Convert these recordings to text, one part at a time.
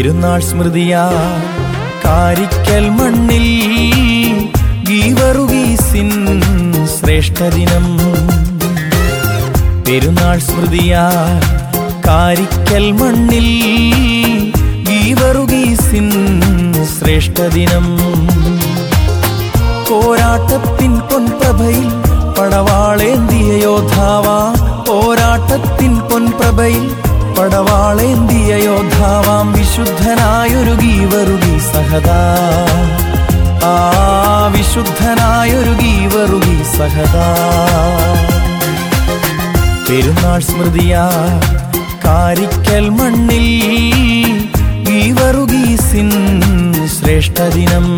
പെരുന്നാൾ സ്മൃതിയാ കാരിക്കൽ മണ്ണിൽ ഗീവറുഗീസിൻ ശ്രേഷ്ഠദിനം പെരുന്നാൾ സ്മൃതിയാ കാരിക്കൽ മണ്ണിൽ ഗീവറുഗീസിൻ ശ്രേഷ്ഠദിനം പോരാട്ടത്തിൻ പൊൻപ്രഭയിൽ പടവാളേന്തിയ യോദ്ധാവാ പോരാട്ടത്തിൻ പൊൻപ്രഭയിൽ പടവാളേന്തിയ യോദ്ധാവാം വിശുദ്ധനായൊരു ഗീവറുകി സഹദാ ആ വിശുദ്ധനായൊരു ഗീവറുകി സഹദാ പെരുന്നാൾ സ്മൃതിയാ കാരിക്കൽ മണ്ണിൽ ഗീവറുഗീസിൻ ശ്രേഷ്ഠദിനം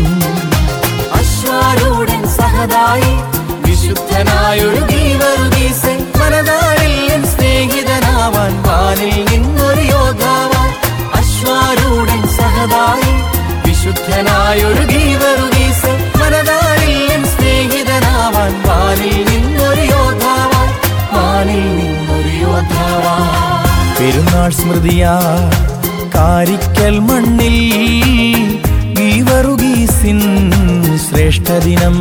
അശ്വാരൂഢൻ സഹതായി വിശുദ്ധനായൊരു ഗീവറുഗീസെ മനതാരിൽ എൻ സ്നേഹിതനാവാൻ വാനിൽ നിന്നൊരു യോദ്ധാവാൻ അശ്വാരൂഢൻ സഹതായി വിശുദ്ധനായൊരു ഗീവറുഗീസെ മനതാരിൽ എൻ സ്നേഹിതനാവാൻ വാനിൽ നിന്നൊരു യോദ്ധാവാൻ വാനിൽ നിന്നൊരു യോദ്ധാവാൻ പെരുന്നാൾ സ്മൃതിയാ കാരിക്കൽ മണ്ണിൽ ഗീവറുഗീസിൻ ശ്രേഷ്ഠദിനം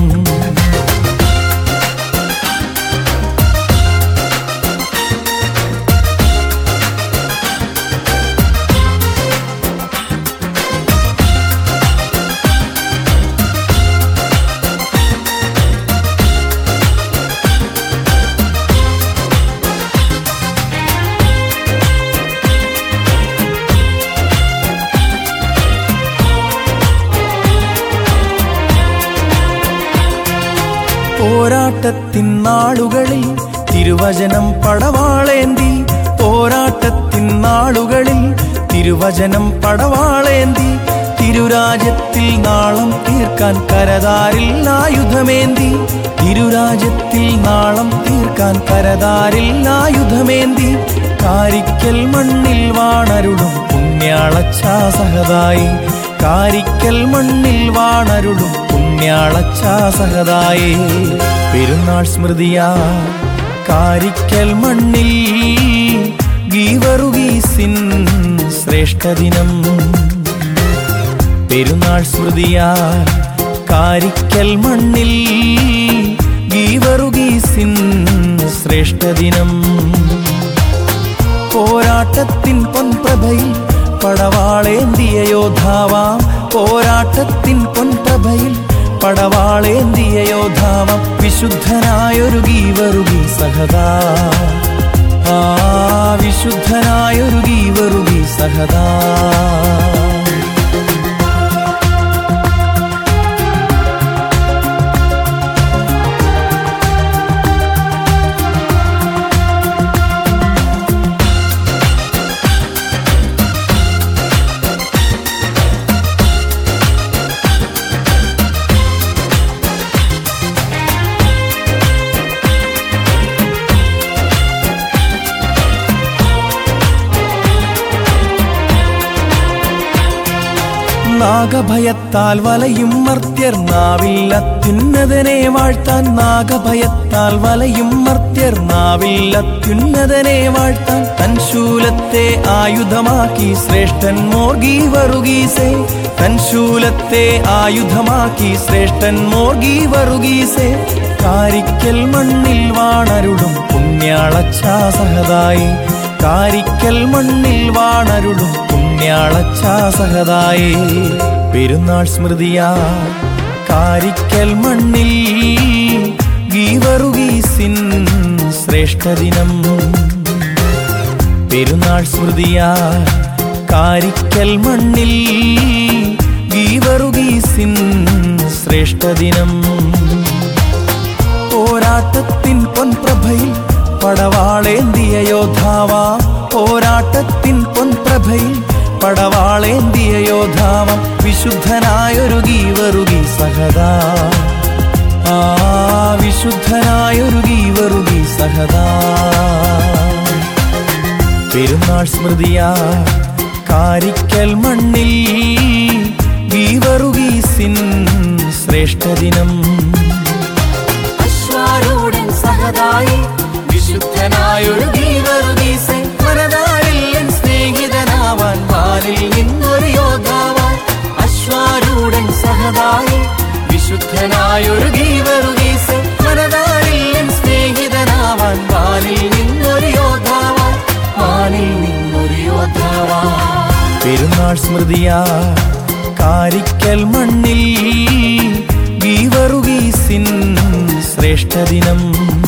പോരാട്ടത്തിൻ നാളുകളിൽ തിരുവചനം പടവാളേന്തി പോരാട്ടത്തിൻ നാളുകളിൽ തിരുവചനം പടവാളേന്തി തിരുരാജ്യത്തിൽ നാളം തീർക്കാൻ കരതാരിൽ ആയുധമേന്തി തിരുരാജ്യത്തിൽ നാളം തീർക്കാൻ കരതാരിൽ ആയുധമേന്തി കാരിക്കൽ മണ്ണിൽ വാണരുളും പുണ്യാളച്ചാ സഹതായി കാരിക്കൽ മണ്ണിൽ വാണരുളും പുണ്യാളച്ചാ സഹതായി പെരുന്നാൾ സ്മൃതിയാ കാരിക്കൽ മണ്ണിൽ ഗീവറുഗീസിൻ ശ്രേഷ്ഠദിനം പെരുന്നാൾ സ്മൃതിയാ കാരിക്കൽ മണ്ണിൽ ഗീവറുഗീസിൻ ശ്രേഷ്ഠദിനം പോരാട്ടത്തിൻ പൊൻപ്രഭയിൽ പടവാളേന്തിയ യോദ്ധാവാം പോരാട്ടത്തിൻ പൊൻപ്രഭയിൽ പടവാളേന്തിയ യോദ്ധാവാം വിശുദ്ധനായൊരു ഗീവറുകി സഹദാ ആ വിശുദ്ധനായൊരു ഗീവറുകി സഹദാ നാഗഭയത്താൽ വലയും മർത്യർ നാവിൽ അത്യുന്നതനെ വാഴ്ത്താൻ നാഗഭയത്താൽ വലയും മർത്യർ നാവിൽ അത്യുന്നതനെ വാഴ്ത്താൻ തൻ ശൂലത്തെ ആയുധമാക്കി ശ്രേഷ്ഠൻ മോർഗി വറുകീസേ തൻ ശൂലത്തെ ആയുധമാക്കി ശ്രേഷ്ഠൻ മോർഗി വറുകീസേ കാരിക്കൽ മണ്ണിൽ വാണരുളും പുണ്യാളച്ചാ സഹതായി കാരിക്കൽ മണ്ണിൽ വാണരുളും പുണ്യാളച്ചാ സഹതായി പെരുന്നാൾ സ്മൃതിയാ കാരിക്കൽ മണ്ണിൽ ഗീവറുഗീസിൻ ശ്രേഷ്ഠദിനം പെരുന്നാൾ സ്മൃതിയാ കാരിക്കൽ മണ്ണിൽ ഗീവറുഗീസിൻ ശ്രേഷ്ഠദിനം പോരാട്ടത്തിൻ പൊൻപ്രഭയിൽ പടവാളേന്തിയ യോദ്ധാവാ പോരാട്ടത്തിൻ പൊൻപ്രഭയിൽ പടവാളേന്തിയ യോദ്ധാവാം വിശുദ്ധനായൊരു ഗീവറുകി സഹദാ ആ വിശുദ്ധനായൊരു ഗീവറുകി സഹദാ പെരുന്നാൾ സ്മൃതിയാ കാരിക്കൽ മണ്ണിൽ ഗീവറുഗീസിൻ ശ്രേഷ്ഠദിനം അശ്വാരൂഢൻ സഹതായി വിശുദ്ധനായൊരു ഗീവറുഗീസെ മനതാരിൽ എൻ സ്നേഹിതനാവാൻ വാനിൽ സഹതായി വിശുദ്ധനായൊരു ഗീവറുഗീസ് മനതാരിൽ എൻ സ്നേഹിതനാവാൻ വാനിൽ നിന്നൊരു യോദ്ധാവാൻ വാനിൽ നിന്നൊരു യോദ്ധാവാൻ പെരുന്നാൾ സ്മൃതിയാ കാരിക്കൽ മണ്ണിൽ ഗീവറുഗീസിൻ ശ്രേഷ്ഠദിനം